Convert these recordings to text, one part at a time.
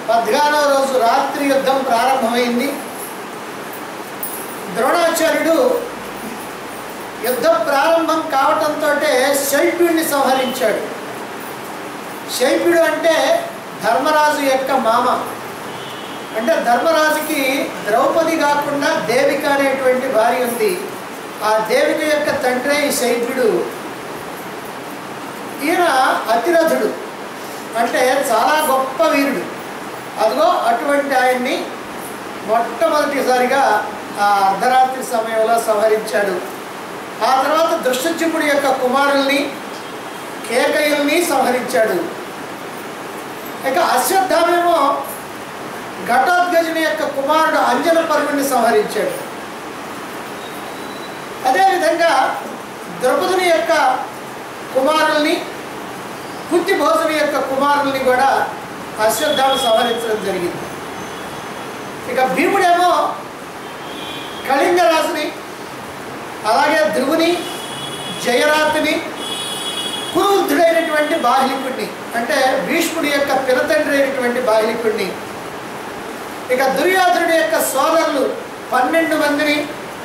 పద్నాలుగో రోజు రాత్రి యుద్ధం ప్రారంభమైంది ద్రోణాచార్యుడు యుద్ధం ప్రారంభం కావటంతో శైప్యుడిని సంహరించాడు శైప్యుడు అంటే ధర్మరాజు యొక్క మామ అంటే ధర్మరాజుకి ద్రౌపది కాకుండా దేవిక అనేటువంటి భార్య ఉంది ఆ దేవిక యొక్క తండ్రి ఈ శైప్యుడు ఈయన అతిరథుడు అంటే చాలా గొప్ప వీరుడు అదిగో అటువంటి ఆయన్ని మొట్టమొదటిసారిగా ఆ అర్ధరాత్రి సమయంలో సంహరించాడు ఆ తర్వాత దృష్టచిపుడి యొక్క కుమారుల్ని కేకయుల్ని సంహరించాడు ఇక అశ్వత్థామేమో ఘటోద్గజుని యొక్క కుమారుడు అంజన పర్వుని సంహరించాడు అదేవిధంగా ద్రౌపదుని యొక్క కుమారుల్ని కుత్తి భోజుని యొక్క కుమారుల్ని కూడా అశ్వత్థామ సంహరించడం జరిగింది ఇక భీముడేమో కళింగరాజుని అలాగే ధ్రువుని జయరాతుని కురువృద్ధుడైనటువంటి బాహ్లికుడిని అంటే భీష్ముడి యొక్క పినతండ్రి అయినటువంటి బాహ్లికుడిని ఇక దుర్యోధనుడి యొక్క సోదరులు పన్నెండు మందిని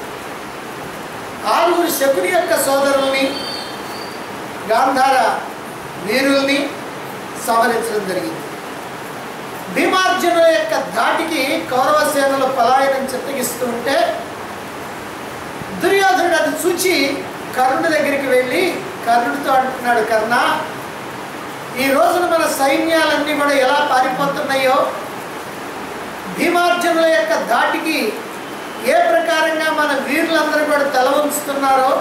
ఆరుగురు శకుని యొక్క సోదరుల్ని గాంధార వీరుల్ని సంహరించడం జరిగింది భీమార్జునుల యొక్క ధాటికి కౌరవ సేనలు పలాయనం చిత్తగిస్తూ ఉంటే దుర్యోధనుడు అది చూచి కర్ణుడి దగ్గరికి వెళ్ళి కర్ణుడితో అంటున్నాడు కర్ణ ఈ రోజున మన సైన్యాలన్నీ కూడా ఎలా పారిపోతున్నాయో భీమార్జునుల యొక్క ధాటికి ఏ ప్రకారంగా మన వీరులందరూ కూడా తల ఉంచుతున్నారో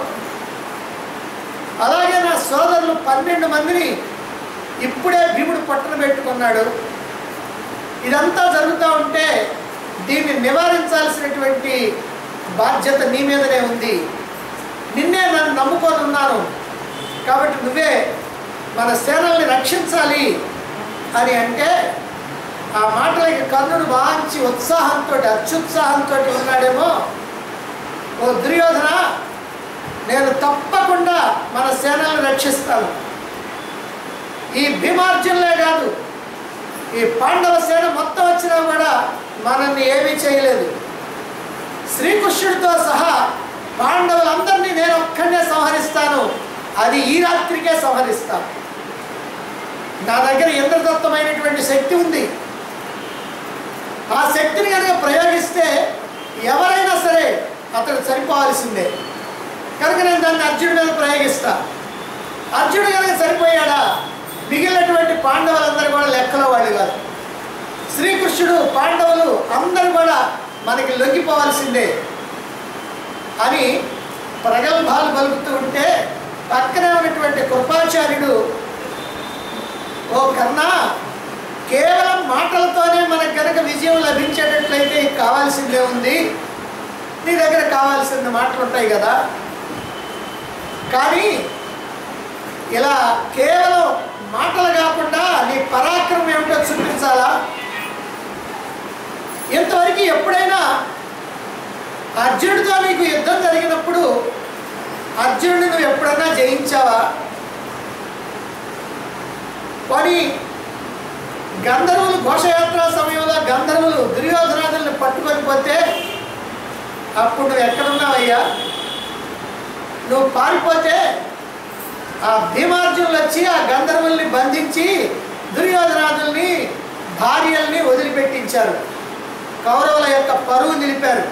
అలాగే నా సోదరులు పన్నెండు మందిని ఇప్పుడే భీముడు పట్టున పెట్టుకున్నాడు ఇదంతా జరుగుతూ ఉంటే దీన్ని నివారించాల్సినటువంటి బాధ్యత నీ మీదనే ఉంది నిన్నే నన్ను నమ్ముకొని ఉన్నాను కాబట్టి నువ్వే మన సేనల్ని రక్షించాలి అని అంటే ఆ మాటలకి కర్ణుడు మంచి ఉత్సాహంతో అత్యుత్సాహంతో ఉన్నాడేమో ఓ దుర్యోధన నేను తప్పకుండా మన సేనల్ని రక్షిస్తాను ఈ భీమార్జునులే కాదు ఈ పాండవ సేన మొత్తం వచ్చినా కూడా మనల్ని ఏమీ చేయలేదు శ్రీకృష్ణుడితో సహా పాండవులందరినీ నేను ఒక్కడే సంహరిస్తాను అది ఈ రాత్రికే సంహరిస్తాను నా దగ్గర ఇంద్రదత్తమైనటువంటి శక్తి ఉంది ఆ శక్తిని కనుక ప్రయోగిస్తే ఎవరైనా సరే అతడు చనిపోవాల్సిందే కనుక నేను దాన్ని అర్జునుడి మీద ప్రయోగిస్తా అర్జునుడు కనుక సరిపోయాడా మిగిలినటువంటి పాండవులందరూ కూడా లెక్కలో వాళ్ళు కాదు శ్రీకృష్ణుడు పాండవులు అందరూ కూడా మనకి లొంగిపోవాల్సిందే అని ప్రగల్భాలు పలుకుతూ ఉంటే పక్కనే ఉన్నటువంటి కృపాచార్యుడు ఓ కర్ణ కేవలం మాటలతోనే మనకు కనుక విజయం లభించేటట్లయితే కావాల్సిందే ఉంది నీ దగ్గర కావాల్సిన మాటలు ఉంటాయి కదా కానీ ఇలా కేవలం మాటలు కాకుండా నీ పరాక్రమం ఏమిటో చూపించాలా ఇంతవరకు ఎప్పుడైనా అర్జునుడితో నీకు యుద్ధం జరిగినప్పుడు అర్జునుడిని నువ్వు ఎప్పుడన్నా జయించావా కానీ గంధర్వులు ఘోషయాత్ర సమయంలో గంధర్వులు దుర్యోధనాదుల్ని పట్టుకొని పోతే అప్పుడు నువ్వు ఎక్కడున్నావయ్యా నువ్వు పారిపోతే ఆ భీమార్జునులు వచ్చి ఆ గంధర్వుల్ని బంధించి దుర్యోధనాదుల్ని భార్యల్ని వదిలిపెట్టించారు కౌరవుల యొక్క పరువు నిలిపారు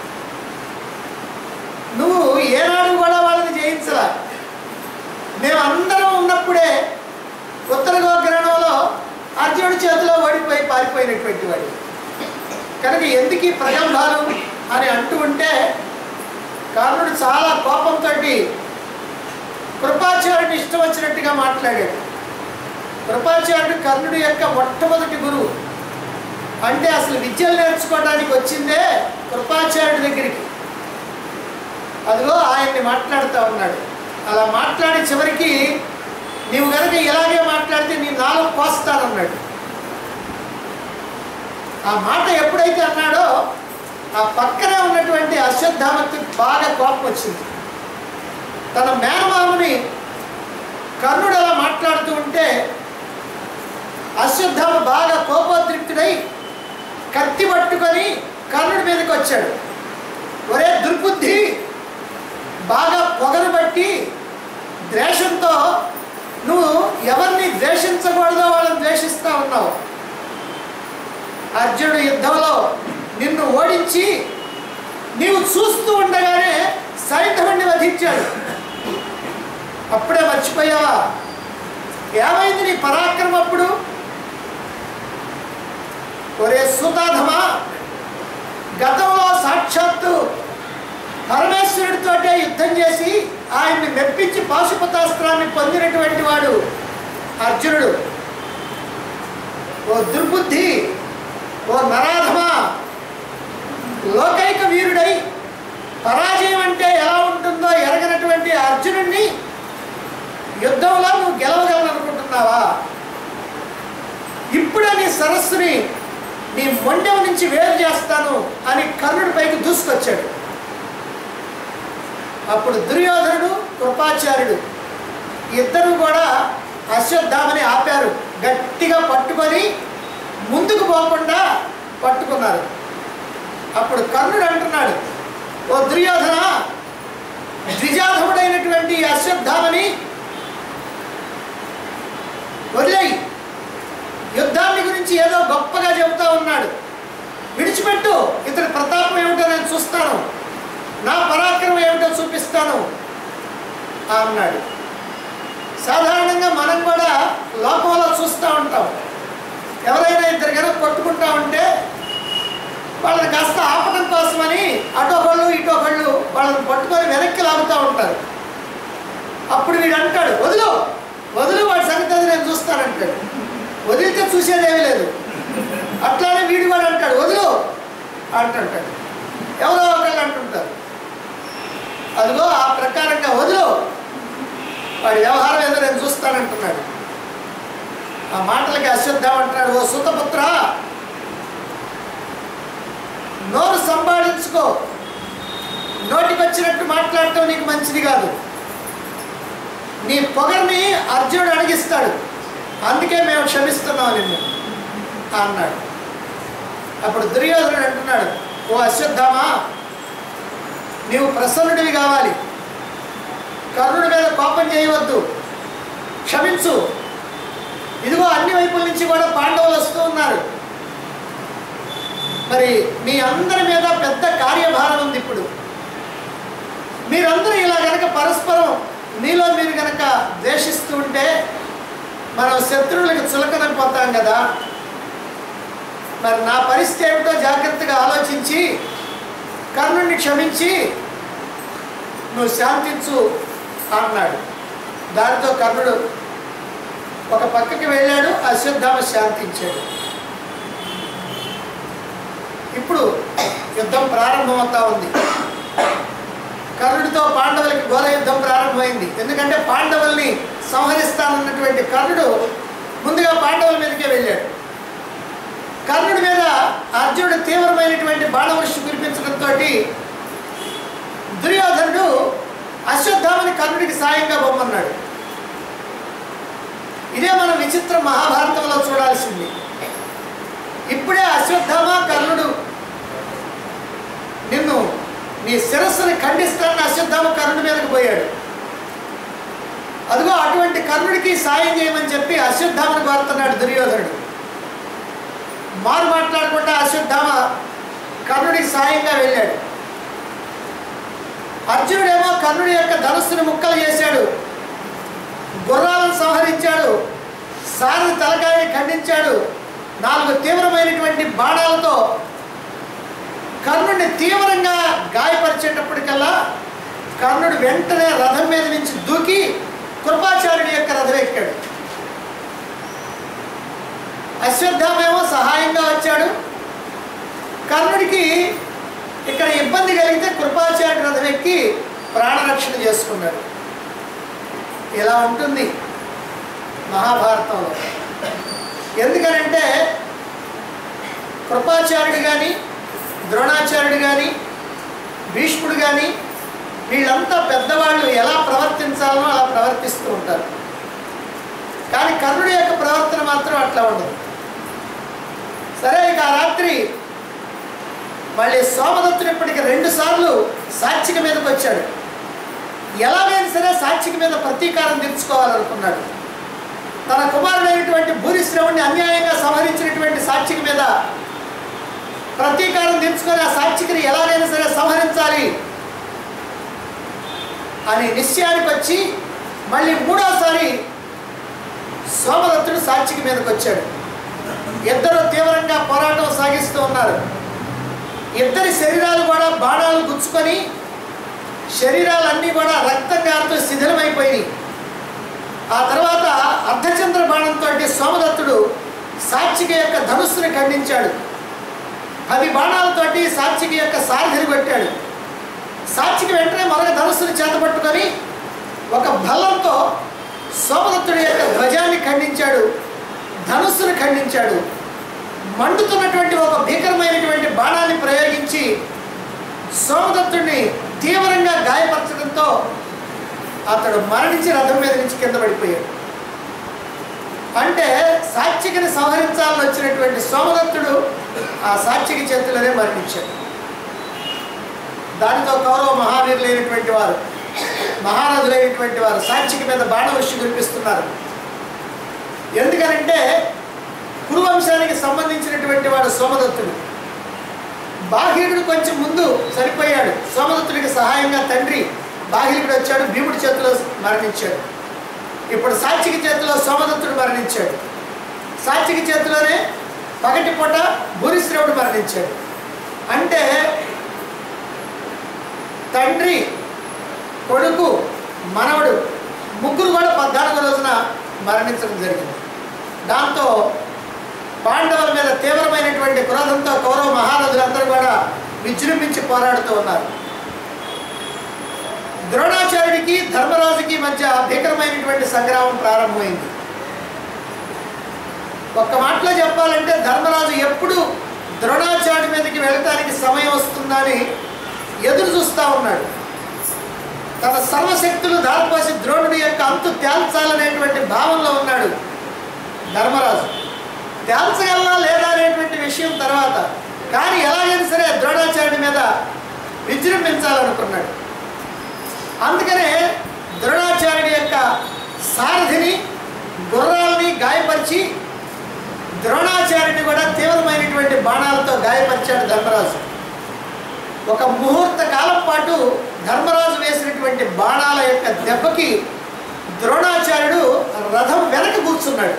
నువ్వు ఏనాడు కూడా వాళ్ళని జయించలా మేము అందరం ఉన్నప్పుడే ఉత్తర గోగ్రహణంలో అర్జునుడి చేతిలో ఓడిపోయి పారిపోయినటువంటి వాడు కనుక ఎందుకు ఈ ప్రగల్భాలు అని అంటూ ఉంటే కర్ణుడు చాలా కోపంతో కృపాచార్యుడిని ఇష్టం వచ్చినట్టుగా మాట్లాడాడు కృపాచార్యుడు కర్ణుడి యొక్క మొట్టమొదటి గురువు అంటే అసలు విద్యలు నేర్చుకోవడానికి వచ్చిందే కృపాచార్యుడి దగ్గరికి అదిగో ఆయన్ని మాట్లాడుతూ ఉన్నాడు అలా మాట్లాడి చివరికి నీవు కనుక ఇలాగే మాట్లాడితే నీ నాలుగు కోస్తానన్నాడు ఆ మాట ఎప్పుడైతే అన్నాడో ఆ పక్కనే ఉన్నటువంటి అశ్వత్థామకి బాగా కోపం వచ్చింది తన మేనమామని కర్ణుడు అలా మాట్లాడుతూ ఉంటే అశ్వత్థామ బాగా కోపోద్రిక్తుడై కత్తి పట్టుకొని కర్ణుడి మీదకి వచ్చాడు ఒరే దుర్బుద్ధి బాగా పొగరు బట్టి ద్వేషంతో నువ్వు ఎవరిని ద్వేషించకూడదో వాళ్ళని ద్వేషిస్తూ ఉన్నావు అర్జునుడు యుద్ధంలో నిన్ను ఓడించి నీవు చూస్తూ ఉండగానే సైంధవుణ్ణి వధించాడు అప్పుడే మర్చిపోయావా ఏమైంది నీ పరాక్రమం అప్పుడు ఒరే సుతాధమా గతంలో సాక్షాత్తు పరమేశ్వరుడితోటే యుద్ధం చేసి ఆయన్ని మెప్పించి పాశుపతాస్త్రాన్ని పొందినటువంటి వాడు అర్జునుడు ఓ దుర్బుద్ధి ఓ నరాధమా లోకైక వీరుడై పరాజయం అంటే ఎలా ఉంటుందో ఎరగనటువంటి అర్జునుడిని యుద్ధంలో నువ్వు గెలవగలనుకుంటున్నావా ఇప్పుడే నీ సరస్సుని నీ మొండెం నుంచి వేరు చేస్తాను అని కర్ణుడి పైకి దూసుకొచ్చాడు అప్పుడు దుర్యోధనుడు కృపాచార్యుడు ఇద్దరు కూడా అశ్వత్థామని ఆపారు గట్టిగా పట్టుకొని ముందుకు పోకుండా పట్టుకున్నారు అప్పుడు కర్ణుడు అంటున్నాడు ఓ దుర్యోధన ద్విజాధముడైనటువంటి ఈ అశ్వత్థామని వదిలేయి యుద్ధాన్ని గురించి ఏదో గొప్పగా చెబుతా ఉన్నాడు విడిచిపెట్టు ఇతని ప్రతాపం ఏమిటో నేను చూస్తాను నా పరాక్రమం ఏమిటో చూపిస్తాను అన్నాడు సాధారణంగా మనం కూడా లోకంలో చూస్తూ ఉంటాం ఎవరైనా ఇద్దరు కనుక కొట్టుకుంటా ఉంటే వాళ్ళని కాస్త ఆపడం కోసమని అటొకళ్ళు ఇటొకళ్ళు వాళ్ళని పట్టుకొని వెనక్కి లాగుతూ ఉంటారు అప్పుడు వీడు అంటాడు వదులు వదులు వాడి సంగతి అది నేను చూస్తానంటాడు వదిలితే చూసేదేమీ లేదు అట్లానే వీడు కూడా అంటాడు వదులు అంటుంటాడు ఎవరో ఒకళ్ళు అంటుంటారు అదిగో ఆ ప్రకారంగా వదులు వాడి వ్యవహారం ఏదో నేను చూస్తానంటున్నాడు ఆ మాటలకి అశ్వత్థం అంటున్నాడు ఓ సుతపుత్ర నోరు సంపాదించుకో నోటికి వచ్చినట్టు మాట్లాడటం నీకు మంచిది కాదు నీ పొగర్ని అర్జునుడు అడిగిస్తాడు అందుకే మేము క్షమిస్తున్నాం నిన్ను అన్నాడు అప్పుడు దుర్యోధనుడు అంటున్నాడు ఓ అశ్వత్థామా నీవు ప్రసన్నుడివి కావాలి కర్ణుడి మీద కోపం చేయవద్దు క్షమించు ఇదిగో అన్ని వైపుల నుంచి కూడా పాండవులు వస్తూ ఉన్నారు మరి మీ అందరి మీద పెద్ద కార్యభారం ఉంది ఇప్పుడు మీరందరూ ఇలా గనక పరస్పరం మీలో మీరు గనక ద్వేషిస్తూ ఉంటే మనం శత్రువులకు చులకనైపోతాం కదా మరి నా పరిస్థితి ఏమిటో జాగ్రత్తగా ఆలోచించి కర్ణుడిని క్షమించి నువ్వు శాంతించు అన్నాడు దానితో కర్ణుడు ఒక పక్కకి వెళ్ళాడు అశ్వత్థామ శాంతించాడు ఇప్పుడు యుద్ధం ప్రారంభమవుతా ఉంది కర్ణుడితో పాండవులకి ఘోర యుద్ధం ప్రారంభమైంది ఎందుకంటే పాండవుల్ని సంహరిస్తానన్నటువంటి కర్ణుడు ముందుగా పాండవుల మీదకే వెళ్ళాడు కర్ణుడి మీద అర్జునుడు తీవ్రమైనటువంటి బాణవృష్టి కురిపించడంతో దుర్యోధనుడు అశ్వత్థామని కర్ణుడికి సాయంగా బొమ్మన్నాడు ఇదే మనం విచిత్ర మహాభారతంలో చూడాల్సింది ఇప్పుడే అశ్వత్థామ కర్ణుడు నిన్ను నీ శిరస్సుని ఖండిస్తానని అశ్వత్థామ కర్ణుడి మీదకి పోయాడు అదిగో అటువంటి కర్ణుడికి సాయం చేయమని చెప్పి అశ్వత్థామని కోరుతున్నాడు దుర్యోధనుడు మారు మాట్లాడకుండా అశ్వత్థామ కర్ణుడికి సాయంగా వెళ్ళాడు అర్జునుడేమో కర్ణుడి యొక్క ధనుస్సుని ముక్కలు చేశాడు గుర్రాలను సంహరించాడు సారథి తలకాయని ఖండించాడు నాలుగు తీవ్రమైనటువంటి బాణాలతో కర్ణుడిని తీవ్రంగా గాయపరిచేటప్పటికల్లా కర్ణుడు వెంటనే రథం మీద నుంచి దూకి కృపాచార్యుడి యొక్క రథం ఎక్కాడు అశ్వత్థామేమో సహాయంగా వచ్చాడు కర్ణుడికి ఇక్కడ ఇబ్బంది కలిగితే కృపాచార్య రథం ఎక్కి ప్రాణరక్షణ చేసుకున్నాడు ఇలా ఉంటుంది మహాభారతంలో ఎందుకనంటే కృపాచార్యుడు కానీ ద్రోణాచార్యుడు కానీ భీష్ముడు కానీ వీళ్ళంతా పెద్దవాళ్ళు ఎలా ప్రవర్తించాలనో అలా ప్రవర్తిస్తూ ఉంటారు కానీ కర్ణుడి యొక్క ప్రవర్తన మాత్రం అట్లా ఉండదు సరే ఇక ఆ రాత్రి మళ్ళీ సోమదత్తుడు ఇప్పటికి రెండు సార్లు సాక్షిక మీదకి వచ్చాడు ఎలాగైనా సరే సాక్షిక మీద ప్రతీకారం తీర్చుకోవాలనుకున్నాడు తన కుమారుడైనటువంటి భూరిశ్రవుణ్ణి అన్యాయంగా సంహరించినటువంటి సాక్షిక మీద ప్రతీకారం తీర్చుకొని ఆ సాక్షికని ఎలాగైనా సరే సంహరించాలి అని నిశ్చయానికి వచ్చి మళ్ళీ మూడోసారి సోమదత్తుడు సాక్షికి మీదకి వచ్చాడు ఇద్దరు తీవ్రంగా పోరాటం సాగిస్తూ ఉన్నారు ఇద్దరి శరీరాలు కూడా బాణాలు గుచ్చుకొని శరీరాలన్నీ కూడా రక్తం గారుతూ శిథిలమైపోయినాయి ఆ తర్వాత అర్ధచంద్ర బాణంతో సోమదత్తుడు సాక్షిక యొక్క ధనుస్సుని ఖండించాడు పది బాణాలతోటి సాక్షికి యొక్క సారథిని కొట్టాడు సాక్షికి వెంటనే మరొక ధనుస్సుని చేతపట్టుకొని ఒక బల్లంతో సోమదత్తుడి యొక్క ధ్వజాన్ని ఖండించాడు ధనుస్సును ఖండించాడు మండుతున్నటువంటి ఒక భీకరమైనటువంటి బాణాన్ని ప్రయోగించి సోమదత్తుడిని తీవ్రంగా గాయపరచడంతో అతడు మరణించి రథం మీద నుంచి కింద పడిపోయాడు అంటే సాక్షికని సంహరించాలని వచ్చినటువంటి సోమదత్తుడు ఆ సాక్షికి చేతులనే మరణించాడు దానితో కౌరవ మహావీరులైనటువంటి వారు మహారథులైనటువంటి వారు సాక్షికి మీద బాణవృష్టి కురిపిస్తున్నారు ఎందుకనంటే కురువంశానికి సంబంధించినటువంటి వాడు సోమదత్తుడు బాహ్యుడు కొంచెం ముందు సరిపోయాడు సోమదత్తుడికి సహాయంగా తండ్రి బాహ్యుడు వచ్చాడు భీముడి చేతిలో మరణించాడు ఇప్పుడు సాక్షికి చేతిలో సోమదత్తుడు మరణించాడు సాక్షికి చేతిలోనే పగటి పూట భూరిశ్రవుడు మరణించాడు అంటే తండ్రి కొడుకు మనవడు ముగ్గురు కూడా పద్నాలుగో రోజున మరణించడం జరిగింది దాంతో పాండవుల మీద తీవ్రమైనటువంటి క్రోధంతో కౌరవ మహారథులందరూ కూడా విజృంభించి పోరాడుతూ ఉన్నారు ద్రోణాచార్యుడికి ధర్మరాజుకి మధ్య భీకరమైనటువంటి సంగ్రామం ప్రారంభమైంది ఒక్క మాటలో చెప్పాలంటే ధర్మరాజు ఎప్పుడు ద్రోణాచార్యుడి మీదకి వెళ్ళటానికి సమయం వస్తుందని ఎదురు చూస్తూ ఉన్నాడు తన సర్వశక్తులు దారిపోసి ద్రోణుడి యొక్క అంతు తేల్చాలనేటువంటి భావంలో ఉన్నాడు ధర్మరాజు తేల్చగలనా లేదా అనేటువంటి విషయం తర్వాత కానీ ఎలాగైనా సరే ద్రోణాచార్యుడి మీద విజృంభించాలనుకున్నాడు అందుకనే ద్రోణాచార్యుడి యొక్క సారథిని గుర్రాలని గాయపరిచి ద్రోణాచార్యుని కూడా తీవ్రమైనటువంటి బాణాలతో గాయపరిచాడు ధర్మరాజు ఒక ముహూర్త కాలం పాటు ధర్మరాజు వేసినటువంటి బాణాల యొక్క దెబ్బకి ద్రోణాచార్యుడు రథం వెనక కూర్చున్నాడు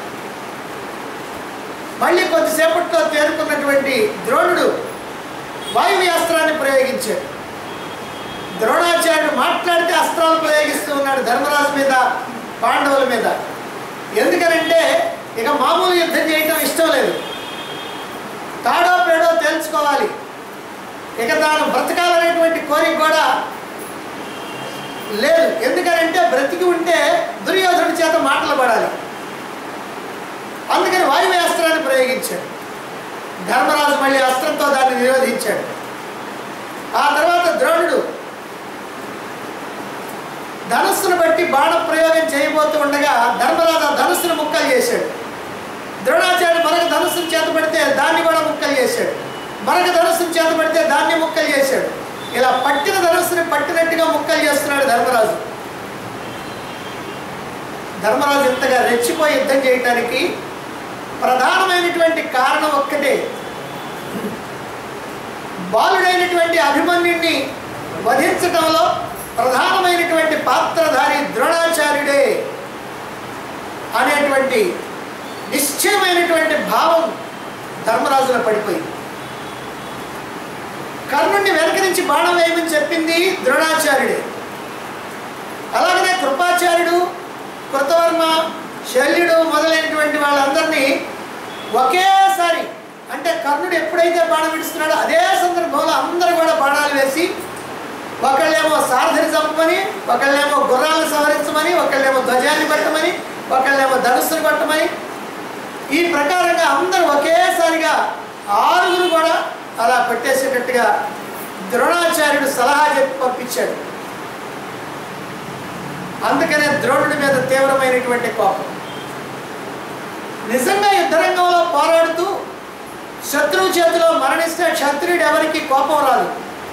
మళ్ళీ కొద్దిసేపట్లో తేరుకున్నటువంటి ద్రోణుడు వాయువ్య అస్త్రాన్ని ప్రయోగించాడు ద్రోణాచార్యుడు మాట్లాడితే అస్త్రాలు ప్రయోగిస్తూ ఉన్నాడు ధర్మరాజు మీద పాండవుల మీద ఎందుకనంటే ఇక మామూలు యుద్ధం చేయటం ఇష్టం లేదు తాడో పేడో తేల్చుకోవాలి ఇక తాను బ్రతకాలనేటువంటి కోరిక కూడా లేదు ఎందుకనంటే బ్రతికి ఉంటే దుర్యోధనుడి చేత మాటలు పడాలి అందుకని వాయువ్య అస్త్రాన్ని ప్రయోగించాడు ధర్మరాజు మళ్ళీ అస్త్రంతో దాన్ని నిరోధించాడు ఆ తర్వాత ద్రోణుడు ధనుస్సును బట్టి బాణ ప్రయోగం చేయబోతూ ఉండగా ధర్మరాజు ఆ ధనుస్సును ముక్కలు చేశాడు ద్రోణాచార్యుడు మరొక ధనుస్సును చేతపడితే దాన్ని కూడా ముక్కలు చేశాడు మరొక ధనుస్సును చేతపడితే దాన్ని ముక్కలు చేశాడు ఇలా పట్టిన ధనుస్సుని పట్టినట్టుగా ముక్కలు చేస్తున్నాడు ధర్మరాజు ధర్మరాజు ఇంతగా రెచ్చిపోయి యుద్ధం చేయటానికి ప్రధానమైనటువంటి కారణం ఒక్కటే బాలుడైనటువంటి అభిమన్యుణ్ణి వధించటంలో ప్రధానమైనటువంటి పాత్రధారి ద్రోణాచార్యుడే అనేటువంటి నిశ్చయమైనటువంటి భావం ధర్మరాజులో పడిపోయింది కర్ణుడిని వెనక నుంచి బాణం వేయమని చెప్పింది ద్రోణాచార్యుడే అలాగనే కృపాచార్యుడు కృతవర్మ శల్యుడు మొదలైనటువంటి వాళ్ళందరినీ ఒకేసారి అంటే కర్ణుడు ఎప్పుడైతే బాణం విడుస్తున్నాడో అదే సందర్భంలో అందరూ కూడా బాణాలు వేసి ఒకళ్ళేమో సారథిని చంపమని ఒకళ్ళేమో గుర్రాలను సవరించమని ఒకళ్ళేమో ధ్వజాన్ని పట్టమని ఒకళ్ళేమో ధనుస్సును పట్టమని ఈ ప్రకారంగా అందరూ ఒకేసారిగా ఆరుగురు కూడా అలా పెట్టేసేటట్టుగా ద్రోణాచార్యుడు సలహా చెప్పి పంపించాడు అందుకనే ద్రోణుడి మీద తీవ్రమైనటువంటి కోపం నిజంగా యుద్ధరంగంలో పోరాడుతూ శత్రువు చేతిలో మరణిస్తే క్షత్రియుడు ఎవరికి కోపం రాదు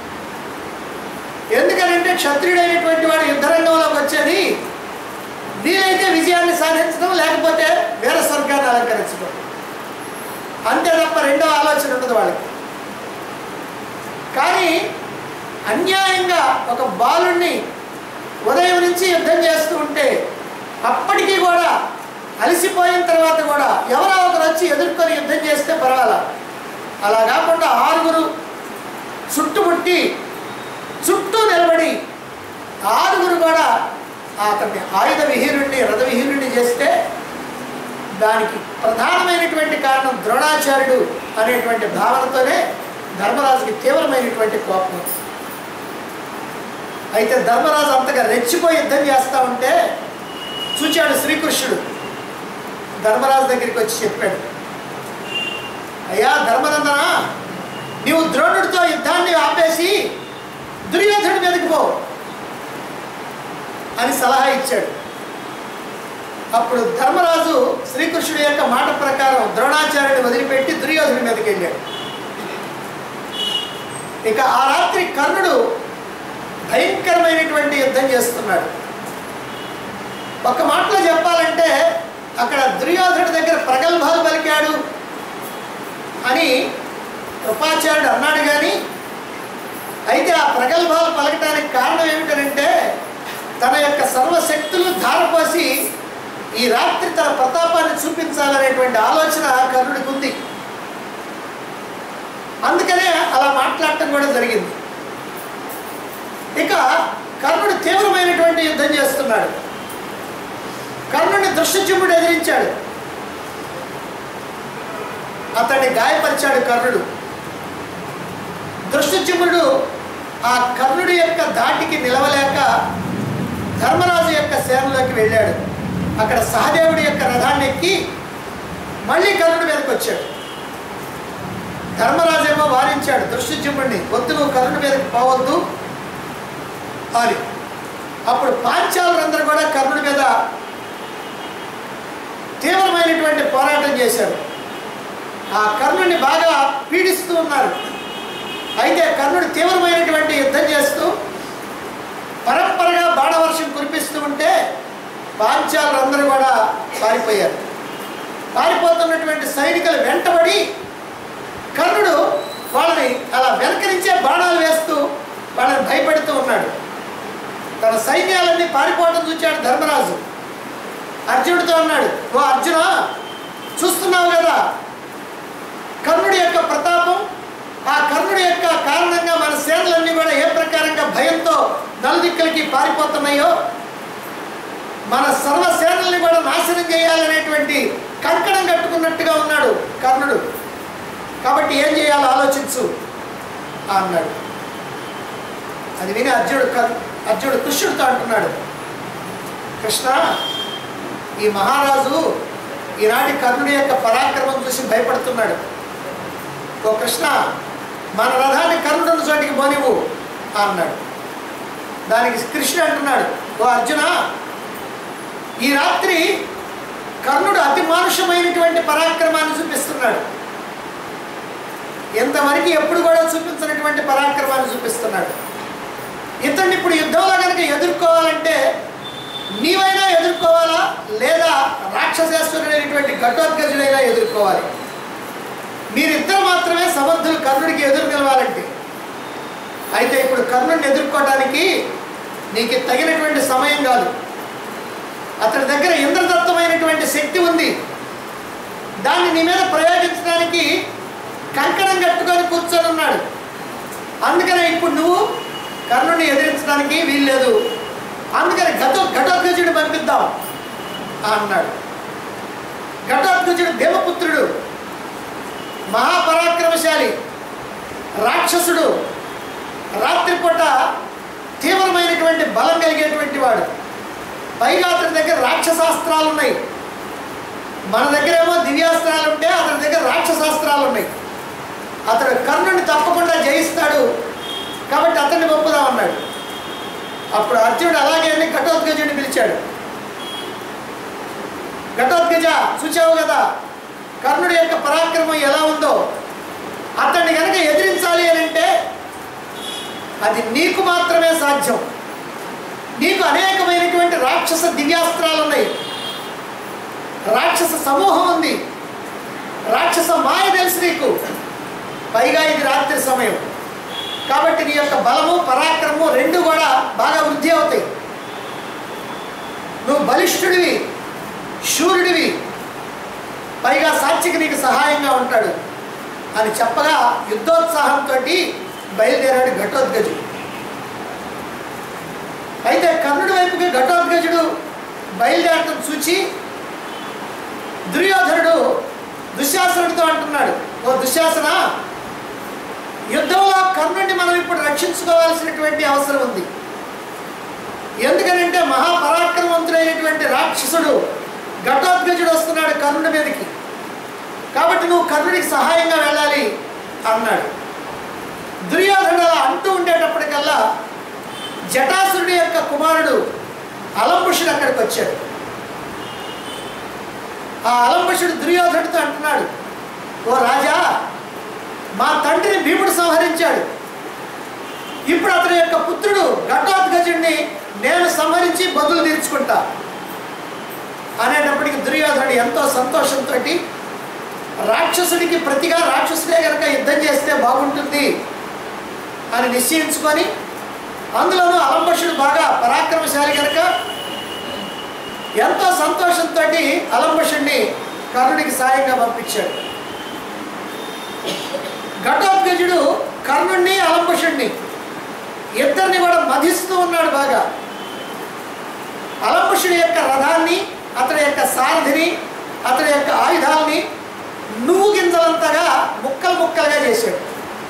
ఎందుకనంటే క్షత్రియుడైనటువంటి వాడు యుద్ధరంగంలోకి వచ్చేది వీలైతే విజయాన్ని సాధించడం లేకపోతే వీర స్వర్గాన్ని అలంకరించడం అంతే తప్ప రెండో ఆలోచన ఉండదు వాళ్ళకి కానీ అన్యాయంగా ఒక బాలుణ్ణి ఉదయం నుంచి యుద్ధం చేస్తూ ఉంటే అప్పటికీ కూడా అలసిపోయిన తర్వాత కూడా ఎవరో ఒకరు వచ్చి ఎదుర్కొని యుద్ధం చేస్తే పర్వాలా అలా కాకుండా ఆరుగురు చుట్టుముట్టి చుట్టూ నిలబడి ఆరుగురు కూడా అతన్ని ఆయుధ విహీనుడిని రథ విహీనుడిని చేస్తే దానికి ప్రధానమైనటువంటి కారణం ద్రోణాచార్యుడు అనేటువంటి భావనతోనే ధర్మరాజుకి తీవ్రమైనటువంటి కోపం వచ్చింది. అయితే ధర్మరాజు అంతగా రెచ్చిపోయి యుద్ధం చేస్తా ఉంటే చూచాడు శ్రీకృష్ణుడు ధర్మరాజు దగ్గరికి వచ్చి చెప్పాడు అయ్యా ధర్మనందన నీవు ద్రోణుడితో యుద్ధాన్ని ఆపేసి దుర్యోధనుడి మీదకి పో అని సలహా ఇచ్చాడు అప్పుడు ధర్మరాజు శ్రీకృష్ణుడి యొక్క మాట ప్రకారం ద్రోణాచార్యుని వదిలిపెట్టి దుర్యోధనుడి మీదకి వెళ్ళాడు ఇక ఆ రాత్రి కర్ణుడు భయంకరమైనటువంటి యుద్ధం చేస్తున్నాడు ఒక మాటలో చెప్పాలంటే అక్కడ దుర్యోధనుడి దగ్గర ప్రగల్భాలు పలికాడు అని కృపాచార్యుడు అన్నాడు కానీ అయితే ఆ ప్రగల్భాలు పలకటానికి కారణం ఏమిటంటే తన యొక్క సర్వశక్తులు ధారపోసి ఈ రాత్రి తన ప్రతాపాన్ని చూపించాలనేటువంటి ఆలోచన కర్ణుడికి ఉంది అందుకనే అలా మాట్లాడటం కూడా జరిగింది ఇక కర్ణుడు తీవ్రమైనటువంటి యుద్ధం చేస్తున్నాడు కర్ణుడిని దృష్టచిమ్ముడు ఎదిరించాడు అతన్ని గాయపరిచాడు కర్ణుడు దృష్టచిమ్ముడు ఆ కర్ణుడి యొక్క ధాటికి నిలవలేక ధర్మరాజు యొక్క సేనలోకి వెళ్ళాడు అక్కడ సహదేవుడి యొక్క రథాన్ని ఎక్కి మళ్ళీ కర్ణుడి మీదకి వచ్చాడు ధర్మరాజు ఏమో వారించాడు దృష్టచిమ్ముడిని వద్దు నువ్వు కర్ణుడి మీదకి పోవద్దు అని అప్పుడు పాంచాలందరూ కూడా కర్ణుడి మీద తీవ్రమైనటువంటి పోరాటం చేశారు ఆ కర్ణుడిని బాగా పీడిస్తూ ఉన్నారు అయితే కర్ణుడు తీవ్రమైనటువంటి యుద్ధం చేస్తూ పరంపరగా బాణవర్షం కురిపిస్తూ ఉంటే పాంచాలందరూ కూడా పారిపోయారు పారిపోతున్నటువంటి సైనికులు వెంటబడి కర్ణుడు వాళ్ళని అలా వెనక నుంచే బాణాలు వేస్తూ వాళ్ళని భయపెడుతూ ఉన్నాడు తన సైన్యాలన్నీ పారిపోవడం చూచాడు ధర్మరాజు అర్జునుడితో అన్నాడు ఓ అర్జున చూస్తున్నావు కదా కర్ణుడి యొక్క ప్రతాపం ఆ కర్ణుడి యొక్క కారణంగా మన సేనలన్నీ కూడా ఏ ప్రకారంగా భయంతో నలుదిక్కులకి పారిపోతున్నాయో మన సర్వ సేనల్ని కూడా నాశనం చేయాలనేటువంటి కంకణం కట్టుకున్నట్టుగా ఉన్నాడు కర్ణుడు కాబట్టి ఏం చేయాలో ఆలోచించు అన్నాడు అది విని అర్జునుడు కర్- అర్జునుడు కృష్ణుడితో అంటున్నాడు కృష్ణ ఈ మహారాజు ఈనాటి కర్ణుడి యొక్క పరాక్రమం చూసి భయపడుతున్నాడు ఓ కృష్ణ మన రథాన్ని కర్ణుడున్న చోటికి పోనివ్వు అన్నాడు దానికి కృష్ణుడు అంటున్నాడు ఓ అర్జున ఈ రాత్రి కర్ణుడు అతి మానుషమైనటువంటి పరాక్రమాన్ని చూపిస్తున్నాడు ఎంతవరకు ఎప్పుడు కూడా చూపించినటువంటి పరాక్రమాన్ని చూపిస్తున్నాడు ఇతన్ని ఇప్పుడు యుద్ధంలో కనుక ఎదుర్కోవాలంటే నీవైనా ఎదుర్కోవాలా లేదా రాక్షసేశ్వరుడైనటువంటి ఘటోత్కజుడైనా ఎదుర్కోవాలి మీరిద్దరు మాత్రమే సమర్థులు కర్ణుడికి ఎదురు నిలవాలంటే అయితే ఇప్పుడు కర్ణుడిని ఎదుర్కోవడానికి నీకు తగినటువంటి సమయం కాదు అతని దగ్గర ఇంద్రదత్తమైనటువంటి శక్తి ఉంది దాన్ని నీ మీద ప్రయోగించడానికి కంకణం కట్టుకొని కూర్చొని ఉన్నాడు అందుకనే ఇప్పుడు నువ్వు కర్ణుడిని ఎదిరించడానికి వీల్లేదు అందుకని ఘటో ఘటోత్కజుడు పంపిద్దాం అన్నాడు ఘటోత్కజుడు భీమపుత్రుడు మహాపరాక్రమశాలి రాక్షసుడు రాత్రిపూట తీవ్రమైనటువంటి బలం కలిగేటువంటి వాడు పైగా అతని దగ్గర రాక్షసాస్త్రాలు ఉన్నాయి మన దగ్గర ఏమో దివ్యాస్త్రాలు ఉంటే అతని దగ్గర రాక్షసాస్త్రాలు ఉన్నాయి అతడు కర్ణుని తప్పకుండా జయిస్తాడు కాబట్టి అతన్ని పంపుదాం అన్నాడు అప్పుడు అర్జునుడు అలాగే అని ఘటోత్కజుడిని పిలిచాడు ఘటోత్కజ చూచావు కదా కర్ణుడి యొక్క పరాక్రమం ఎలా ఉందో అతన్ని కనుక ఎదిరించాలి అని అంటే అది నీకు మాత్రమే సాధ్యం నీకు అనేకమైనటువంటి రాక్షస దివ్యాస్త్రాలు ఉన్నాయి రాక్షస సమూహం ఉంది రాక్షస మాయ తెలుసు నీకు పైగా ఇది రాత్రి సమయం కాబట్టి నీ యొక్క బలము పరాక్రమము రెండు కూడా బాగా వృద్ధి అవుతాయి నువ్వు బలిష్ఠుడివి శూరుడివి పైగా సాక్షికి నీకు సహాయంగా ఉంటాడు అని చెప్పగా యుద్ధోత్సాహంతో బయలుదేరాడు ఘటోద్గజుడు అయితే కర్ణుడి వైపుకి ఘటోద్గజుడు బయలుదేరటం చూచి దుర్యోధనుడు దుశ్శాసనుడితో అంటున్నాడు ఓ దుశ్శాసన యుద్ధంలో కర్ణుడిని మనం ఇప్పుడు రక్షించుకోవాల్సినటువంటి అవసరం ఉంది ఎందుకనంటే మహాపరాక్రమవంతుడైనటువంటి రాక్షసుడు ఘటోద్గజుడు వస్తున్నాడు కర్ణుడి మీదకి కాబట్టి నువ్వు కర్ణుడికి సహాయంగా వెళ్ళాలి అన్నాడు దుర్యోధనుడు అలా అంటూ ఉండేటప్పటికల్లా జటాసురుడి యొక్క కుమారుడు అలంబుషుడు అక్కడికి వచ్చాడు ఆ అలంబుషుడు దుర్యోధనుడితో అంటున్నాడు ఓ రాజా మా తండ్రిని భీముడు సంహరించాడు ఇప్పుడు అతని యొక్క పుత్రుడు ఘటోద్గజుడిని నేను సంహరించి బదులు తీర్చుకుంటా అనేటప్పటికి దుర్యోధనుడు ఎంతో సంతోషంతో రాక్షసుడికి ప్రతిగా రాక్షసుడే కనుక యుద్ధం చేస్తే బాగుంటుంది అని నిశ్చయించుకొని అందులోనూ అలంబషుడు బాగా పరాక్రమశాలి కనుక ఎంతో సంతోషంతో అలంబషుడిని కర్ణుడికి సాయంగా పంపించాడు ఘటోద్గజుడు కర్ణుడిని అలంబషుడిని ఇద్దరిని కూడా మధిస్తూ ఉన్నాడు బాగా అలంబషుడి యొక్క రథాన్ని అతని యొక్క సారథిని అతని యొక్క ఆయుధాలని నువ్వు గింజలంతగా ముక్కలు ముక్కలుగా చేశాడు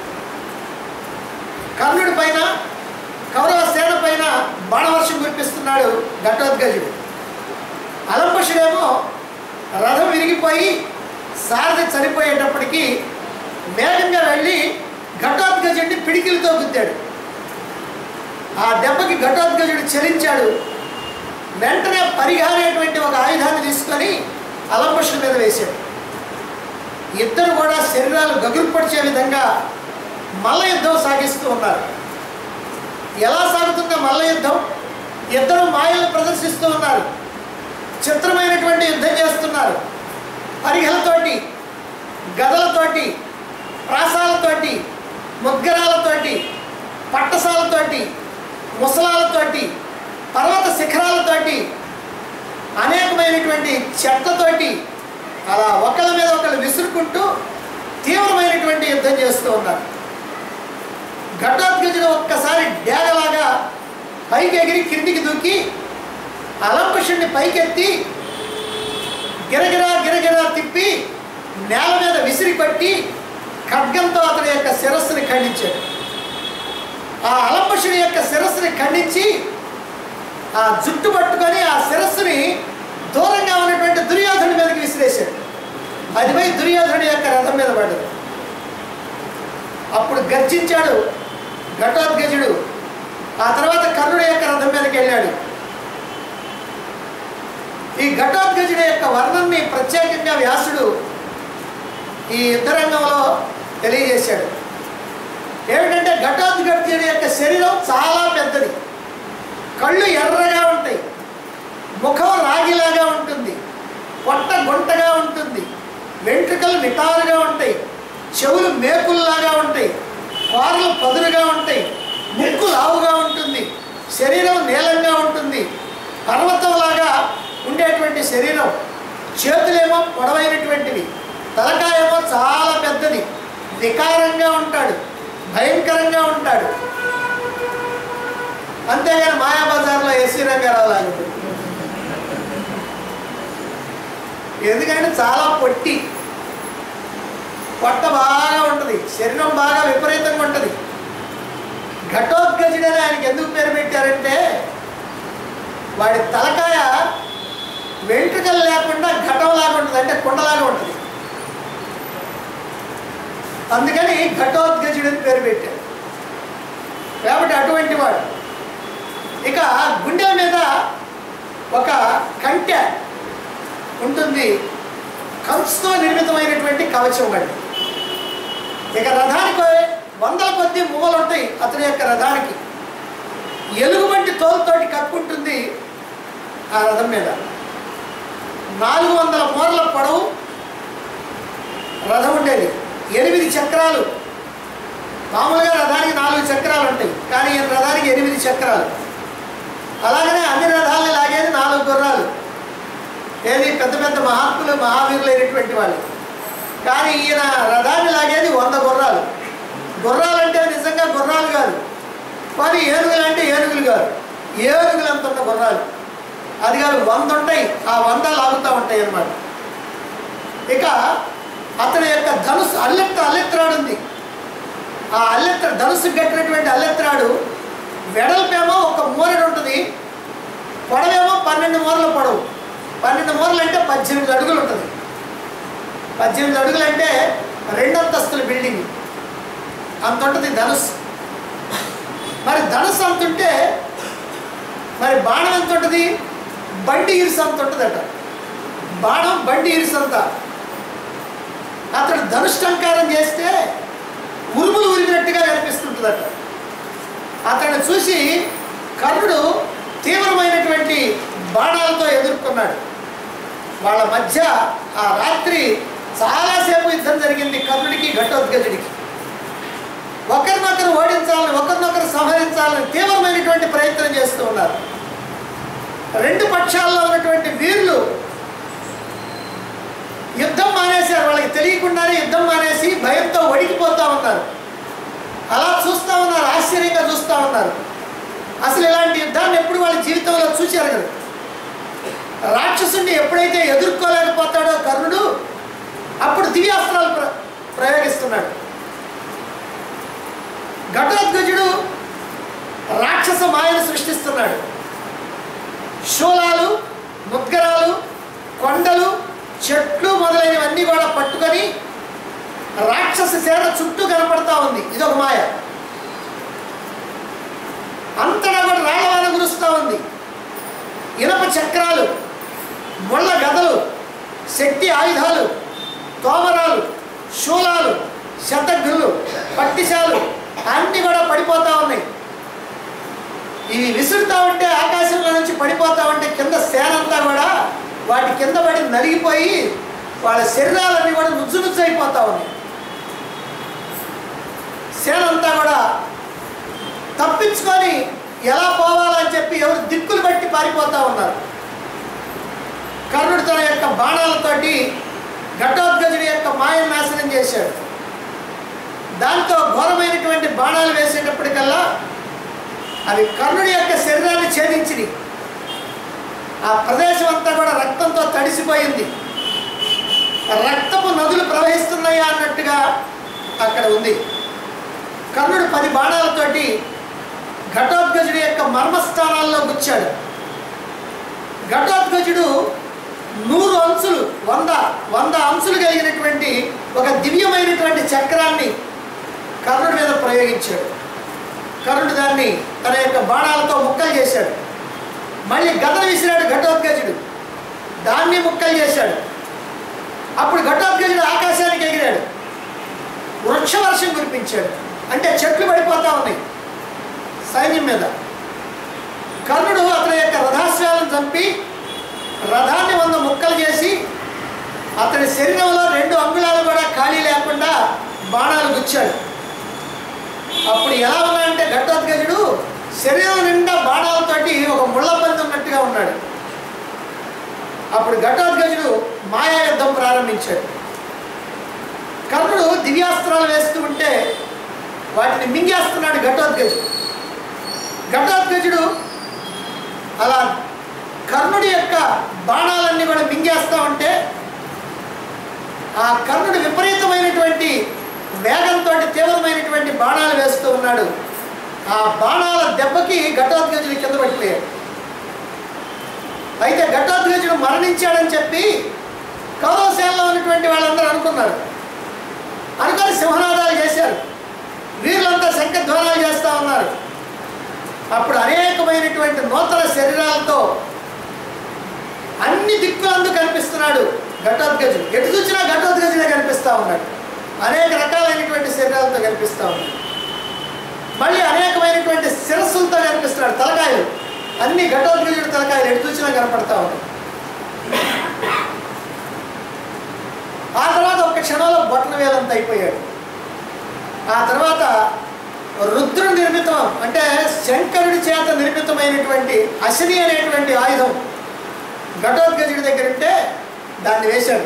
కర్ణుడి పైన కౌరవ సేన పైన బాణవర్షం కురిపిస్తున్నాడు ఘటోద్గజుడు అలంబషుడేమో రథం విరిగిపోయి సారథి చనిపోయేటప్పటికి వేగంగా వెళ్ళి ఘటోద్గజుడిని పిడికిలతో గుద్దాడు ఆ దెబ్బకి ఘటోద్గజుడు చలించాడు వెంటనే పరిహారేటువంటి ఒక ఆయుధాన్ని తీసుకొని అలంబషుడి మీద వేశాడు ఇద్దరు కూడా శరీరాలు గగురుపడిచే విధంగా మల్ల యుద్ధం సాగిస్తూ ఉన్నారు ఎలా సాగుతుందో మల్ల యుద్ధం ఇద్దరు మాయలు ప్రదర్శిస్తూ ఉన్నారు చిత్రమైనటువంటి యుద్ధం చేస్తున్నారు పరిగలతోటి గదలతోటి ప్రాసాలతోటి ముద్గరాలతోటి పట్టసాలతోటి ముసలాలతోటి పర్వత శిఖరాలతోటి అనేకమైనటువంటి చెట్లతోటి అలా ఒకళ్ళ మీద ఒకళ్ళు విసురుకుంటూ తీవ్రమైనటువంటి యుద్ధం చేస్తూ ఉన్నారు ఘటోద్గజుడు ఒక్కసారి డేగలాగా పైకి ఎగిరి కిందికి దూకి అలంకుషుడిని పైకెత్తి గిరగిరా గిరగిరా తిప్పి నేల మీద విసిరి కొట్టి ఖడ్గంతో అతని యొక్క శిరస్సుని ఖండించాడు ఆ అలంబషుడి యొక్క శిరస్సుని ఖండించి ఆ జుట్టు పట్టుకొని ఆ శిరస్సుని దూరంగా ఉన్నటువంటి దుర్యోధనుడి మీదకి విసిరేశాడు అది పోయి దుర్యోధనుడి యొక్క రథం మీద పడ్డది అప్పుడు గర్జించాడు ఘటోద్గజుడు ఆ తర్వాత కర్ణుడి యొక్క రథం మీదకి వెళ్ళాడు ఈ ఘటోద్గజుడి యొక్క వర్ణంని ప్రత్యేకంగా వ్యాసుడు ఈ యుద్ధరంగంలో తెలియజేశాడు ఏమిటంటే ఘటోద్గజుడి యొక్క శరీరం చాలా పెద్దది కళ్ళు ఎర్రగా ఉంటాయి ముఖం రాగిలాగా ఉంటుంది పొట్ట గుంటగా ఉంటుంది వెంట్రుకలు నిటారుగా ఉంటాయి చెవులు మేకుల్లాగా ఉంటాయి కారులు పదులుగా ఉంటాయి ముక్కు లావుగా ఉంటుంది శరీరం నీలంగా ఉంటుంది పర్వతంలాగా ఉండేటువంటి శరీరం చేతులేమో పొడవైనటువంటివి తలకాయేమో చాలా పెద్దది వికారంగా ఉంటాడు భయంకరంగా ఉంటాడు అంతేగాని మాయాబజార్లో ఎస్సీ రంగారావు లాగా ఉంటుంది. ఎందుకంటే చాలా పొట్టి పొట్ట బాగా ఉంటుంది శరీరం బాగా విపరీతంగా ఉంటుంది ఘటోద్గజుడని ఆయనకి ఎందుకు పేరు పెట్టారంటే వాడి తలకాయ వెంట్రుకలు లేకుండా ఘటంలాగా ఉంటుంది అంటే కుండలాగా ఉంటుంది అందుకని ఘటోద్గజుడు అని పేరు పెట్టారు కాబట్టి అటువంటి వాడు ఇక గుండెల మీద ఒక కంటె ఉంటుంది కంచుతో నిర్మితమైనటువంటి కవచం గడి ఇక రథానికి వందల కొద్ది మువ్వలు ఉంటాయి అతని యొక్క రథానికి ఎలుగుబంటి తోలుతోటి కప్పుంటుంది ఆ రథం మీద నాలుగు వందల మూరల పొడవు రథం ఉండేది ఎనిమిది చక్రాలు మామూలుగా రథానికి నాలుగు చక్రాలు ఉంటాయి కానీ ఈయన రథానికి ఎనిమిది చక్రాలు అలాగనే అన్ని రథాలను లాగేది నాలుగు గుర్రాలు ఏది పెద్ద పెద్ద మహాత్ములు మహావీరులు అయినటువంటి వాళ్ళు కానీ ఈయన రథాన్ని లాగేది వంద గుర్రాలు గుర్రాలు అంటే నిజంగా గుర్రాలు కాదు కానీ ఏనుగులు అంటే ఏనుగులు కాదు ఏనుగులు అంత ఉన్న గుర్రాలు అది కాదు వంద ఉంటాయి ఆ వంద లాగుతూ ఉంటాయి అన్నమాట ఇక అతని యొక్క ధనుసు అల్లెత్త అల్లెత్రాడు ఉంది ఆ అల్లెత్ర ధనుసు కట్టినటువంటి అల్లెత్రాడు వెడల్పేమో ఒక మూరెడు ఉంటుంది పొడవేమో పన్నెండు మూరల పొడవు పన్నెండు మూరలు అంటే పద్దెనిమిది అడుగులు ఉంటుంది పద్దెనిమిది అడుగులు అంటే రెండంతస్తుల బిల్డింగ్ అంత ఉంటుంది ధనుసు మరి ధనుసు అంత ఉంటే మరి బాణం ఎంత ఉంటుంది బండి ఇరుసు అంత ఉంటుందట బాణం బండి ఇరుసు అంత అతడు ధనుష్టంకారం చేస్తే ఉరుములు ఉరిగినట్టుగా కనిపిస్తుంటుందట అతన్ని చూసి కర్ణుడు తీవ్రమైనటువంటి బాణాలతో ఎదుర్కొన్నాడు వాళ్ళ మధ్య ఆ రాత్రి చాలాసేపు యుద్ధం జరిగింది కర్ణుడికి ఘటోద్గజుడికి ఒకరినొకరు ఓడించాలని ఒకరినొకరు సంహరించాలని తీవ్రమైనటువంటి ప్రయత్నం చేస్తూ ఉన్నారు రెండు పక్షాల్లో ఉన్నటువంటి వీరులు యుద్ధం మానేశారు వాళ్ళకి తెలియకుండానే యుద్ధం మానేసి భయంతో వణికిపోతా ఉన్నారు అలా చూస్తూ ఉన్నారు ఆశ్చర్యంగా చూస్తూ ఉన్నారు అసలు ఇలాంటి యుద్ధాన్ని ఎప్పుడు వాళ్ళ జీవితంలో చూశారు కదా రాక్షసుని ఎప్పుడైతే ఎదుర్కోలేకపోతాడో కర్ణుడు అప్పుడు దివ్యాస్త్రాలు ప్ర ప్రయోగిస్తున్నాడు ఘటోద్గజుడు రాక్షస మాయను సృష్టిస్తున్నాడు శూలాలు ముద్గరాలు కొండలు చెట్లు మొదలైనవన్నీ కూడా పట్టుకొని రాక్షస సేన చుట్టూ కనపడతా ఉంది ఇదొక మాయ అంతటా కూడా రాళ్ళవాన కురుస్తూ ఉంది ఇనప చక్రాలు ముళ్ళ గదలు శక్తి ఆయుధాలు తోమరాలు శూలాలు శతఘ్నులు పట్టిశాలు అన్నీ కూడా పడిపోతూ ఉన్నాయి ఇవి విసురుతా ఉంటే ఆకాశంలో నుంచి పడిపోతా ఉంటే కింద సేన అంతా కూడా వాటి కింద పడి నలిగిపోయి వాళ్ళ శరీరాలన్నీ కూడా నుజ్జు నుజ్జు అయిపోతా ఉన్నాయి సేన అంతా కూడా తప్పించుకొని ఎలా పోవాలని చెప్పి ఎవరు దిక్కులు బట్టి పారిపోతా ఉన్నారు కర్ణుడు తన యొక్క బాణాలతోటి ఘటోద్గజుడి యొక్క మాయను నాశనం చేశాడు దాంతో ఘోరమైనటువంటి బాణాలు వేసేటప్పటికల్లా అవి కర్ణుడి యొక్క శరీరాన్ని ఛేదించింది ఆ ప్రదేశం అంతా కూడా రక్తంతో తడిసిపోయింది రక్తపు నదులు ప్రవహిస్తున్నాయా అన్నట్టుగా అక్కడ ఉంది కర్ణుడు పది బాణాలతోటి ఘటోద్గజుడి యొక్క మర్మస్థానాల్లో గుచ్చాడు ఘటోద్గజుడు నూరు అంచులు వంద వంద అంచులు కలిగినటువంటి ఒక దివ్యమైనటువంటి చక్రాన్ని కర్ణుడి మీద ప్రయోగించాడు కర్ణుడు దాన్ని తన యొక్క బాణాలతో ముక్కలు చేశాడు మళ్ళీ గదలు విసిరాడు ఘటోద్గజుడు దాన్ని ముక్కలు చేశాడు అప్పుడు ఘటోద్గజుడు ఆకాశానికి ఎగిరాడు వృక్షవర్షం కురిపించాడు అంటే చెట్లు పడిపోతా ఉన్నాయి సైన్యం మీద కర్ణుడు అతని యొక్క రథాశ్వాలను చంపి రథాన్ని వంద ముక్కలు చేసి అతని శరీరంలో రెండు అంగుళాలు కూడా ఖాళీ లేకుండా బాణాలు గుచ్చాడు అప్పుడు ఎలా ఉన్నాడంటే ఘటోద్గజుడు శరీరం నిండా బాణాలతోటి ఒక ముళ్ళబంది ఉన్నట్టుగా ఉన్నాడు అప్పుడు ఘటోద్గజుడు మాయా యుద్ధం ప్రారంభించాడు కర్ణుడు దివ్యాస్త్రాలు వేస్తూ ఉంటే వాటిని మింగేస్తున్నాడు ఘటోద్గజుడు ఘటోద్గజుడు అలా కర్ణుడి యొక్క బాణాలన్నీ కూడా మింగేస్తా ఉంటే ఆ కర్ణుడు విపరీతమైనటువంటి వేగంతో తీవ్రమైనటువంటి బాణాలు వేస్తూ ఉన్నాడు ఆ బాణాల దెబ్బకి ఘటోద్గజుడు కింద పడిపోయాడు అయితే ఘటోద్గజుడు మరణించాడని చెప్పి కౌరవసేనలో ఉన్నటువంటి వాళ్ళందరూ అనుకున్నారు అనుకొని సింహనాదాలు చేశారు వీళ్ళంతా శంఖధ్వానాలు చేస్తూ ఉన్నారు అప్పుడు అనేకమైనటువంటి నూతన శరీరాలతో అన్ని దిక్కులందు కనిపిస్తున్నాడు ఘటోద్గజుడు ఎటు చూసినా ఘటోద్గజుడే కనిపిస్తూ ఉన్నాడు అనేక రకాలైనటువంటి శరీరాలతో కనిపిస్తూ ఉన్నాడు మళ్ళీ అనేకమైనటువంటి శిరస్సులతో కనిపిస్తున్నాడు తలకాయలు అన్ని ఘటోద్గజుడు తలకాయలు ఎటు చూసినా కనపడతా ఉన్నాయి ఆ తర్వాత ఒక క్షణంలో బొట్టన వేలంత అయిపోయాడు ఆ తర్వాత రుద్రుడు నిర్మితం అంటే శంకరుడి చేత నిర్మితమైనటువంటి అశని అనేటువంటి ఆయుధం ఘటోద్గజుడి దగ్గర ఉంటే దాన్ని వేశాడు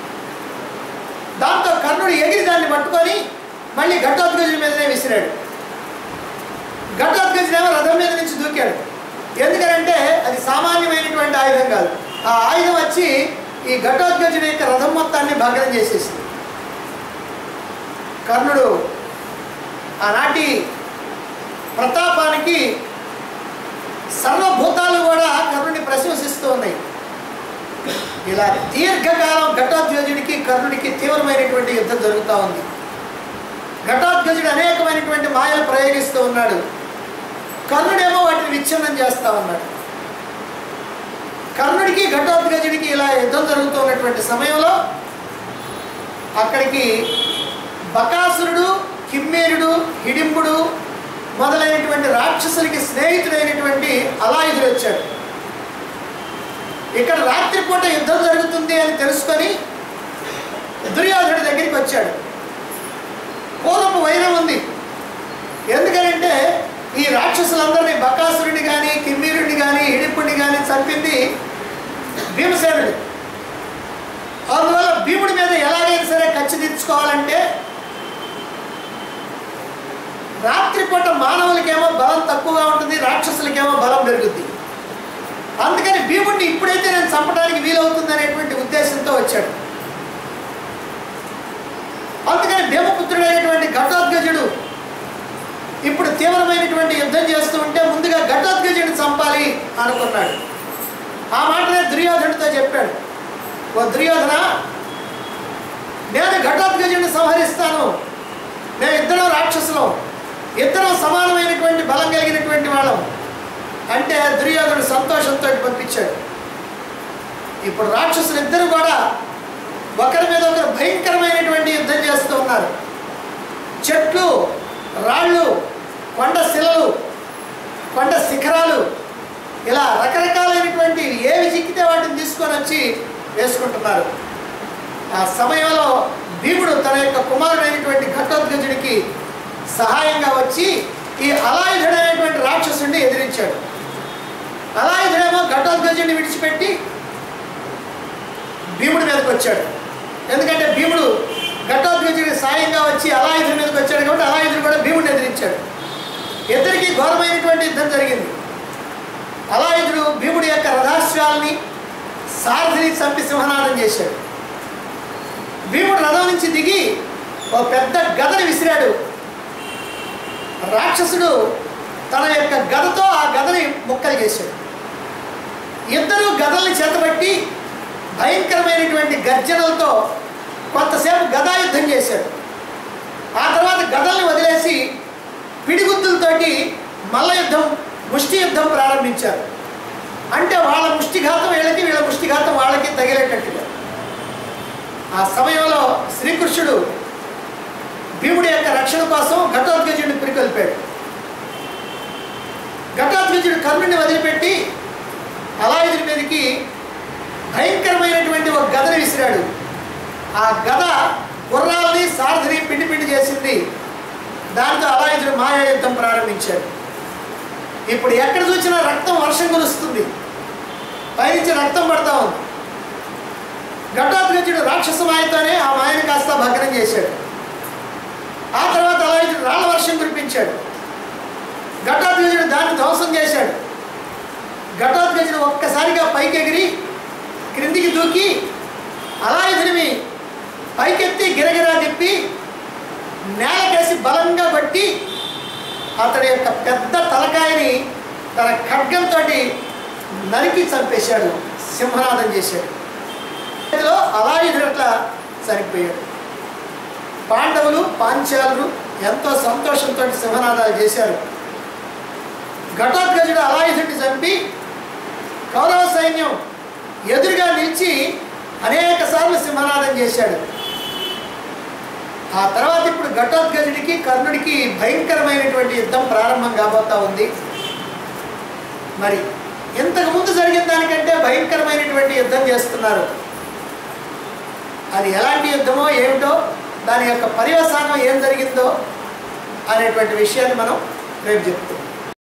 దాంతో కర్ణుడు ఎగిరి దాన్ని పట్టుకొని మళ్ళీ ఘటోద్గజుడి మీదనే విసిరాడు ఘటోద్గజుడేమో రథం మీద నుంచి దూకాడు ఎందుకనంటే అది సామాన్యమైనటువంటి ఆయుధం కాదు ఆ ఆయుధం వచ్చి ఈ ఘటోద్గజుడి యొక్క రథం మొత్తాన్ని భగ్నం చేసేసింది కర్ణుడు ఆనాటి ప్రతాపానికి సర్వభూతాలు కూడా కర్ణుడిని ప్రశంసిస్తూ ఉన్నాయి ఇలా దీర్ఘకాలం ఘటోద్గజుడికి కర్ణుడికి తీవ్రమైనటువంటి యుద్ధం జరుగుతూ ఉంది ఘటోద్గజుడు అనేకమైనటువంటి మాయలు ప్రయోగిస్తూ ఉన్నాడు కర్ణుడేమో వాటిని విచ్ఛిన్నం చేస్తూ ఉన్నాడు కర్ణుడికి ఘటోద్గజుడికి ఇలా యుద్ధం జరుగుతూ ఉన్నటువంటి సమయంలో అక్కడికి బకాసురుడు కిమ్మేరుడు హిడింపుడు మొదలైనటువంటి రాక్షసులకి స్నేహితుడైనటువంటి అలాయుధుడు వచ్చాడు ఇక్కడ రాత్రిపూట యుద్ధం జరుగుతుంది అని తెలుసుకొని దుర్యోధనుడి దగ్గరికి వచ్చాడు పూర్వపు వైరం ఉంది ఎందుకనంటే ఈ రాక్షసులందరినీ బకాసురుడిని కానీ కిమ్మీరుడిని కానీ హిడింపుడిని కానీ చంపింది భీమసేనుడు అందువల్ల భీముడి మీద ఎలాగైనా సరే ఖర్చు తీర్చుకోవాలంటే రాత్రిపూట మానవులకేమో బలం తక్కువగా ఉంటుంది రాక్షసులకేమో బలం పెరుగుద్ది అందుకని భీముడిని ఇప్పుడైతే నేను చంపడానికి వీలవుతుంది అనేటువంటి ఉద్దేశంతో వచ్చాడు అందుకని భీమపుత్రుడైనటువంటి ఘటోద్గజుడు ఇప్పుడు తీవ్రమైనటువంటి యుద్ధం చేస్తూ ఉంటే ముందుగా ఘటోద్గజుడిని చంపాలి అనుకున్నాడు ఆ మాటనే దుర్యోధనుడితో చెప్పాడు ఓ దుర్యోధన నేను ఘటోద్గజుడిని సంహరిస్తాను మేము ఇద్దరం రాక్షసులం ఇద్దరం సమానమైనటువంటి బలం కలిగినటువంటి వాళ్ళం అంటే దుర్యోధనుడు సంతోషంతో పంపించాడు ఇప్పుడు రాక్షసులు ఇద్దరు కూడా ఒకరి మీద ఒకరు భయంకరమైనటువంటి యుద్ధం చేస్తూ ఉన్నారు చెట్లు రాళ్ళు కొండ శిలలు కొండ శిఖరాలు ఇలా రకరకాలైనటువంటి ఏవి చిక్కితే వాటిని తీసుకొని వచ్చి వేసుకుంటున్నారు ఆ సమయంలో భీముడు తన యొక్క కుమారుడైనటువంటి ఘటోద్గజుడికి సహాయంగా వచ్చి ఈ అలాయుధుడైనటువంటి రాక్షసుడిని ఎదిరించాడు అలాయుధుడేమో ఘటోద్గజుడిని విడిచిపెట్టి భీముడి మీదకి వచ్చాడు ఎందుకంటే భీముడు ఘటోద్గజుడి సాయంగా వచ్చి అలాయుధుడి మీదకి వచ్చాడు కాబట్టి అలాయుధుడు కూడా భీముడిని ఎదిరించాడు ఇద్దరికి ఘోరమైనటువంటి యుద్ధం జరిగింది అలాయుధుడు భీముడి యొక్క రథాశ్వాల్ని సారథిని చంపి సింహనాదం చేశాడు భీముడు రథం నుంచి దిగి ఒక పెద్ద గదని విసిరాడు రాక్షసుడు తన యొక్క గదతో ఆ గదని ముక్కలు చేశాడు ఇద్దరు గదల్ని చేతబట్టి భయంకరమైనటువంటి గర్జనలతో కొంతసేపు గదాయుద్ధం చేశాడు ఆ తర్వాత గదల్ని వదిలేసి పిడిగుద్దులతోటి మల్ల యుద్ధం ముష్టి యుద్ధం ప్రారంభించారు అంటే వాళ్ళ ముష్టిఘాతం వీళ్ళకి వీళ్ళ ముష్టిఘాతం వాళ్ళకి తగిలేటట్టుగా ఆ సమయంలో శ్రీకృష్ణుడు భీముడి యొక్క రక్షణ కోసం ఘటోద్గజుడిని పురికొల్పాడు ఘటోద్గజుడు కర్ణుడిని వదిలిపెట్టి అలాయుధుడి మీదకి భయంకరమైనటువంటి ఒక గదని విసిరాడు ఆ గద గుర్రాలని సారథిని పిండి పిండి చేసింది దాంతో అలాయుధుడు మాయా యుద్ధం ప్రారంభించాడు ఇప్పుడు ఎక్కడ చూసినా రక్తం వర్షం కురుస్తుంది పైనుంచి రక్తం పడతా ఉంది ఘటోద్గజుడు రాక్షస మాయతోనే ఆ మాయను కాస్త భగ్నం చేశాడు ఆ తర్వాత అలాయుధుడు రాళ్ళ వర్షం కురిపించాడు ఘటోద్గజుడు దాన్ని ధ్వంసం చేశాడు ఘటోద్గజుడు ఒక్కసారిగా పైకి ఎగిరి క్రిందికి దూకి అలాయుధుడిని పైకెత్తి గిరగిరా తిప్పి నేలకేసి బలంగా పట్టి అతడి యొక్క పెద్ద తలకాయని తన ఖడ్గంతో నరికి చంపేశాడు సింహనాదం చేశాడు ఇందులో అలాయుధుడు అట్లా చనిపోయాడు పాండవులు పాంచాలురు ఎంతో సంతోషంతో సింహనాదాలు చేశారు ఘటోద్గజుడు అలాయుధుడిని చంపి కౌరవ సైన్యం ఎదురుగా నిలిచి అనేక సార్లు సింహనాదం చేశాడు ఆ తర్వాత ఇప్పుడు ఘటోద్గజుడికి కర్ణుడికి భయంకరమైనటువంటి యుద్ధం ప్రారంభం కాబోతా ఉంది మరి ఇంతకు ముందు జరిగిన దానికంటే భయంకరమైనటువంటి యుద్ధం చేస్తున్నారు అది ఎలాంటి యుద్ధమో ఏమిటో దాని యొక్క పర్యవసానం ఏం జరిగిందో అనేటువంటి విషయాన్ని మనం రేపు చెప్తాం